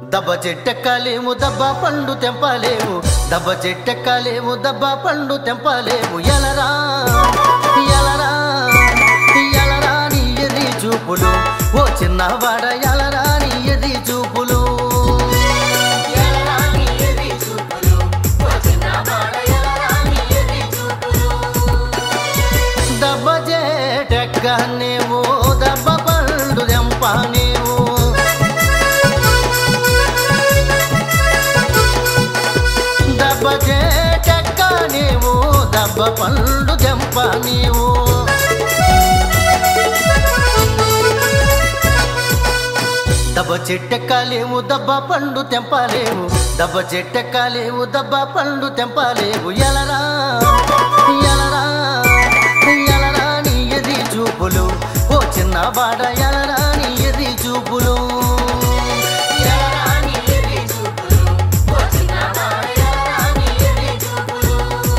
దబ్బ చెట్టెక్కలేము దబ్బ పండు తెంపలేవు దబ్బ చెట్టెక్కలేము దబ్బ పండు తెంపలేవు ఎలరా ఎలరా ఎలరా నీ ఎది చూపులు ఓ చిన్నవాడ ఎలరా నీ ఎది చూపులు ఎలరా నీ ఎది చూపులు ఓ చిన్నవాడ ఎలరా నీ ఎది చూపులు దబ్బ చెట్టెక్కనేవు దబ్బ పండు తెంపనేవు దబ్బ చెక్క నీవు దబ్బ పండు జంప నీవు దబ్బ చెట్టెక్కలేవు దబ్బ పండు తెంపలేవు దబ్బ చెట్టెక్కలేవు దబ్బ పండు తెంపలేవు ఎలరా ఎలరా ఎలరా నీ ఎది చూపులు ఓ చిన్నవాడ ఎలరా నీ ఎది చూపులు ఎలరా నీ ఎది చూపులు ఓ చిన్నవాడ ఎలరా నీ ఎది చూపులు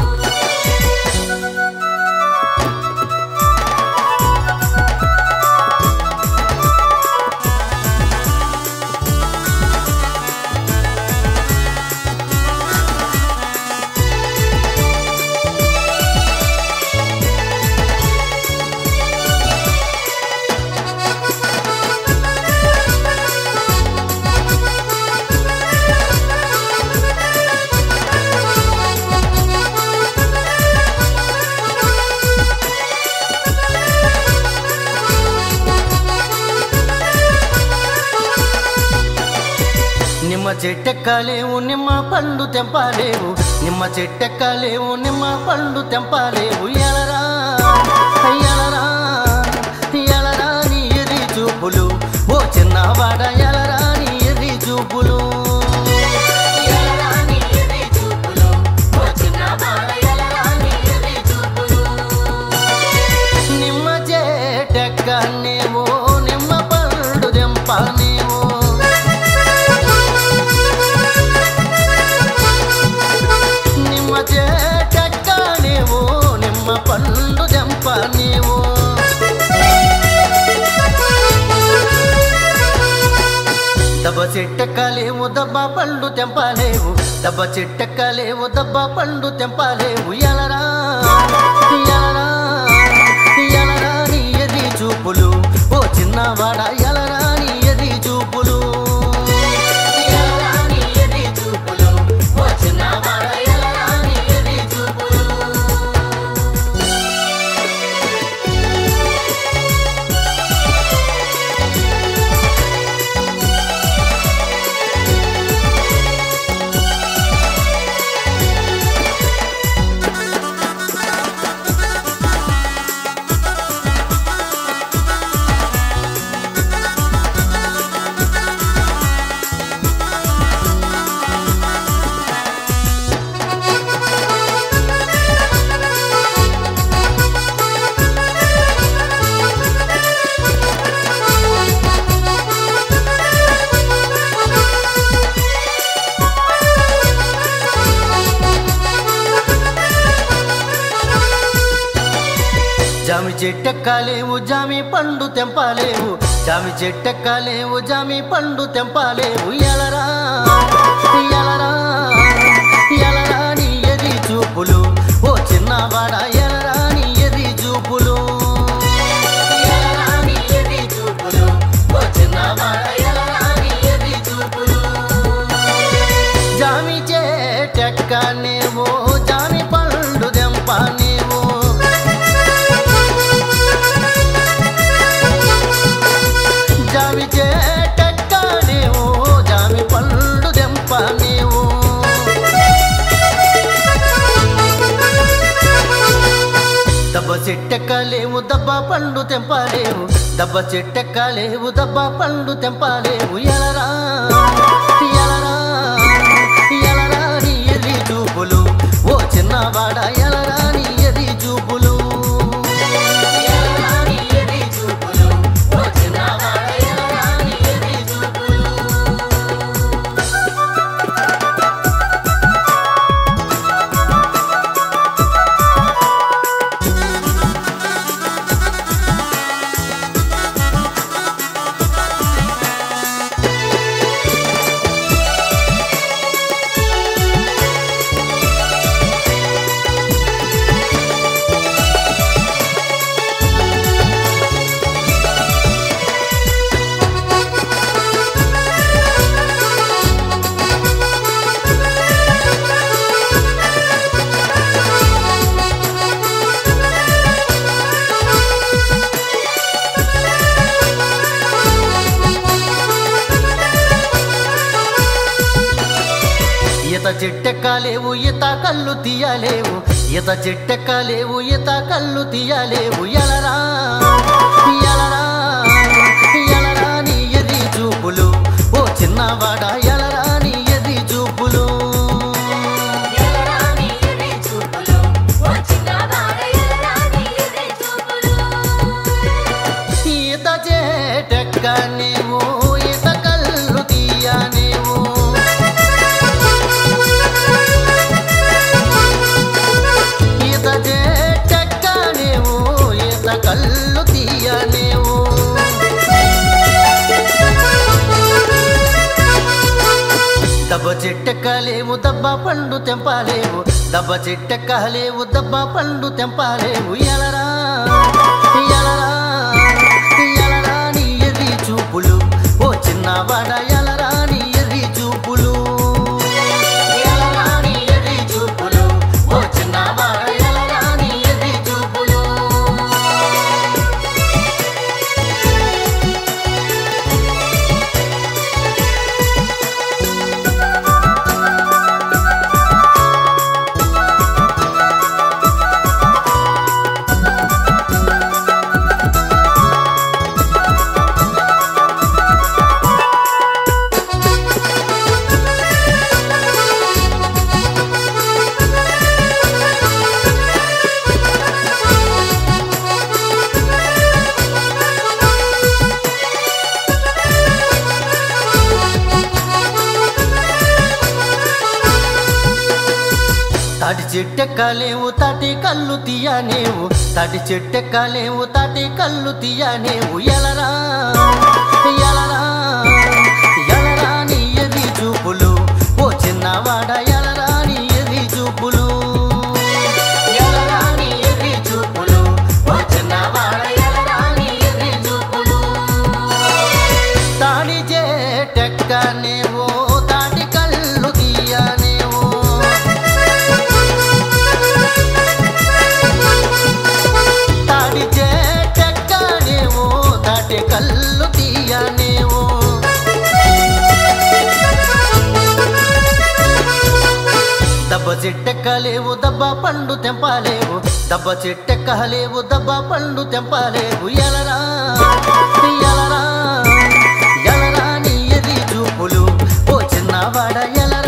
నిమ్మ చెట్టెక్కలేవు నిమ్మ పండు తెంపలేవు నిమ్మ చెట్టెక్కలేవు నిమ్మ పండు తెంపలేవు ఎలరా ఎలరా ఎలరా నీ ఎది చూపులు ఓ చిన్నవాడ ఎలరా నీ ఎది చూపులు ఎలరా నీ ఎది చూపులు ఓ చిన్నవాడ ఎలరా నీ ఎది చూపులు నిమ్మ చెట్టెక్కనేవు నిమ్మ పండు తెంపనేవు నిమ్మ చెట్టెక్కనేవు నిమ్మ పండు తెంపనేవు దబ్బ చెట్టెక్కలేవు దబ్బ పండు తెంపలేవు దబ్బ చెట్టెక్కలేవు దబ్బ పండు తెంపలేవు ఎలరా ఎలరా ఎలరా నీ ఎది చూపులు ఓ చిన్నవాడ ఎలరా నీ ఎది చూపులు ఎలరా నీ ఎది చూపులు ఓ చిన్నవాడ ఎలరా నీ ఎది చూపులు జామి చెట్టెక్కలేవు జామి పండు తెంపలేవు జామి చెట్టెక్కలేవు జామి పండు తెంపలేవు ఎలరా ఎలరా ఎలరా నీ ఎది చూపులు ఓ చిన్నవాడ ఎలరా నీ ఎది చూపులు ఎలరా నీ ఎది చూపులు ఓ చిన్నవాడ ఎలరా నీ ఎది చూపులు జామి చెట్టెక్కనేవు జామి పండు తెంపనేవు జామి చెట్టెక్కనేవు జామి పండు తెంపనేవు దబ్బ చెట్టెక్కలేవు దబ్బ పండు తెంపలేవు దబ్బ చెట్టెక్కలేవు దబ్బ పండు తెంపలేవు ఎలరా ఎలరా ఎలరా నీ ఎది చూపులు ఓ చిన్నవాడ ఎలరా నీ ఎది చూపులు ఎలరా నీ ఎది చూపులు ఓ చిన్నవాడ ఎలరా నీ ఎది చూపులు చెట్టెక్కలేవు ఈత కళ్ళు తీయలేవు ఈత చెట్టెక్కలేవు ఈత కళ్ళు తీయలేవు ఎలరా ఎలరా ఎలరా నీ ఎది చూపులు ఓ చిన్నవాడ ఎలరా నీ ఎది చూపులు ఎలరాని ఎర్రి చూపులు ఓ చిన్నవాడ ఎలరాని ఎర్రి చూపులు ఈత చేటెక్క నీవు ఈత కళ్ళు తీయనేవు ఈత చేటెక్క నీవు ఈత కళ్ళు తీయనేవు దబ్బ చెట్టెక్కలేవు దబ్బ పండు తెంపాలేవు దబ్బ చెట్టెక్కలేవు దబ్బ పండు తెంపాలేవు ఎలరా ఎలరా ఎలరా నీ ఎది చూపులు ఓ చిన్నవాడ ఎలరా నీ ఎది చూపులు ఎలరా నీ ఎది చూపులు ఓ చిన్నవాడ ఎలరా నీ ఎది చూపులు తాటి చెట్టెక్కలేవు తాటి కళ్ళు తీయనేవు తాటి చెట్టెక్కలేవు తాటి కళ్ళు తీయనేవు ఎలరా ఎలరా ఎలరా నీ ఎది చూపులు ఓ చిన్నవాడ ఎలరా నీ ఎది చూపులు ఎలరా నీ ఎది చూపులు ఓ చిన్నవాడ ఎలరా నీ ఎది చూపులు తాడి చెట్టెక్కనేవు తాటి కళ్ళు తీయనేవు తాడి చెట్టెక్కనేవు తాటి కళ్ళు తీయనేవు దబ్బ చెట్టెక్కలేవు దబ్బ పండు తెంపాలేవు దబ్బ చెట్టెక్కలేవు దబ్బ పండు తెంపాలేవు ఎలరా ఎలరా ఎలరా నీ ఎది చూపులు ఓ చిన్నవాడ ఎలరా